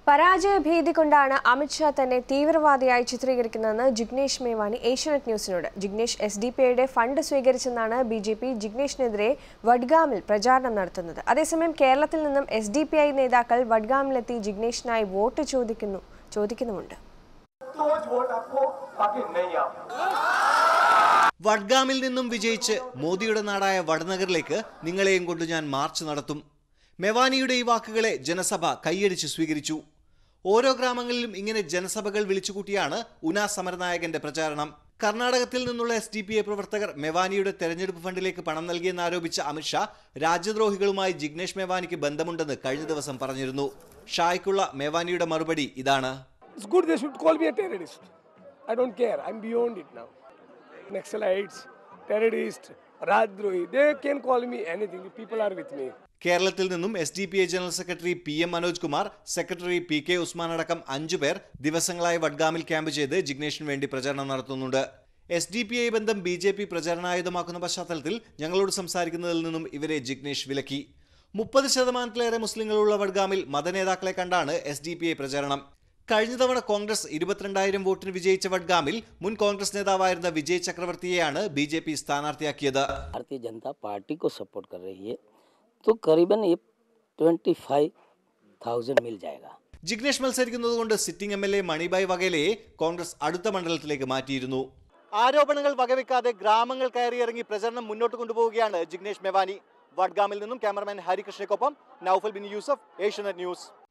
പരാജയ ഭീതി കൊണ്ടാണ് അമിത്ഷാ തന്നെ തീവ്രവാദിയായി ചിത്രീകരിക്കുന്നതെന്ന് ജിഗ്നേഷ് മേവാനി ഏഷ്യാനെറ്റ് ന്യൂസിനോട് ജിഗ്നേഷ് എസ് ഡി പി ഐയുടെ ഫണ്ട് സ്വീകരിച്ചെന്നാണ് ബി ജെ പി ജിഗ്നേഷിനെതിരെ വഡ്ഗാമിൽ പ്രചാരണം നടത്തുന്നത് അതേസമയം കേരളത്തിൽ നിന്നും എസ് ഡി പി ഐ നേതാക്കൾ വഡ്ഗാമിലെത്തി ജിഗ്നേഷിനായി വോട്ട് ചോദിക്കുന്നു ചോദിക്കുന്നുമുണ്ട് तो वो वोट आपको बाकी नहीं आप വഡ്ഗാമിൽ നിന്നും വിജയിച്ച് മോദിയുടെ നാടായ വഡ്നഗറിലേക്ക് നിങ്ങളെയും കൊണ്ട് ഞാൻ മാർച്ച് നടത്തും മെവാനിയുടെ ഈ വാക്കുകളെ ജനസഭ കൈയടിച്ച് സ്വീകരിച്ചു ഓരോ ഗ്രാമങ്ങളിലും ഇങ്ങനെ ജനസഭകൾ വിളിച്ചുകൂട്ടിയാണ് ഉന സമരനായകന്റെ പ്രചാരണം കർണാടകത്തിൽ നിന്നുള്ള എസ് ഡി പി ഐ പ്രവർത്തകർ മെവാനിയുടെ തെരഞ്ഞെടുപ്പ് ഫണ്ടിലേക്ക് പണം നൽകിയെന്നാരോപിച്ച അമിത്ഷാ രാജ്യദ്രോഹികളുമായി ജിഗ്നേഷ് മെവാനിക്ക് ബന്ധമുണ്ടെന്ന് കഴിഞ്ഞ ദിവസം പറഞ്ഞിരുന്നു ഷായ്ക്കുള്ള മെവാനിയുടെ മറുപടി ഇതാണ് It's good they should call me a terrorist. I don't care. I'm beyond it now. Naxalites, terrorists, Rajdrohi, they can call me anything. The people are with me. കേരളത്തിൽ നിന്നും S D P I general secretary P M Manoj Kumar secretary P K Usman അടക്കം അഞ്ചു പേർ ദിവസങ്ങളായി വഡ്ഗാമിൽ camp ചെയ്ത് ജിഗ്നേഷിന് വേണ്ടി പ്രചരണം നടത്തുന്നുണ്ട് എസ് ഡി പി ഐ ബന്ധം ബി ജെ പി പ്രചരണായുധമാക്കുന്ന പശ്ചാത്തലത്തിൽ ഞങ്ങളോട് സംസാരിക്കുന്നതിൽ നിന്നും ഇവരെ ജിഗ്നേഷ് വിലക്കി മുപ്പത് ശതമാനത്തിലേറെ മുസ്ലിങ്ങളുള്ള വഡ്ഗാമിൽ മതനേതാക്കളെ കണ്ടാണ് എസ് ഡി പി ഐ പ്രചരണം കഴിഞ്ഞ തവണ കോൺഗ്രസ് ഇരുപത്തിരണ്ടായിരം വോട്ടിന് വിജയിച്ച വഡ്ഗാമിൽ മുൻ കോൺഗ്രസ് നേതാവായിരുന്ന വിജയ് ചക്രവർത്തിയെയാണ് ബി ജെ പി സ്ഥാനാർത്ഥിയാക്കിയത് भारतीय जनता पार्टी को सपोर्ट कर रही है तो करीबन ये ट्वेंटी फाइव थाउजेंड मिल जाएगा ജിഗ്നേഷ് മത്സരിക്കുന്നതുകൊണ്ട് sitting M L A Manibhai വഗേലയെ കോൺഗ്രസ് അടുത്ത മണ്ഡലത്തിലേക്ക് മാറ്റിയിരുന്നു ആരോപണങ്ങൾ വകവെക്കാതെ ഗ്രാമങ്ങൾ കയറിയിറങ്ങി പ്രചരണം മുന്നോട്ട് കൊണ്ടുപോവുകയാണ് ജിഗ്നേഷ് മെവാനി വഡ്ഗാമിൽ നിന്നും ക്യാമറമാൻ ഹരികൃഷ്ണയ്ക്കൊപ്പം നൌഫൽ ബിൻ യൂസഫ് ഏഷ്യനെറ്റ് ന്യൂസ്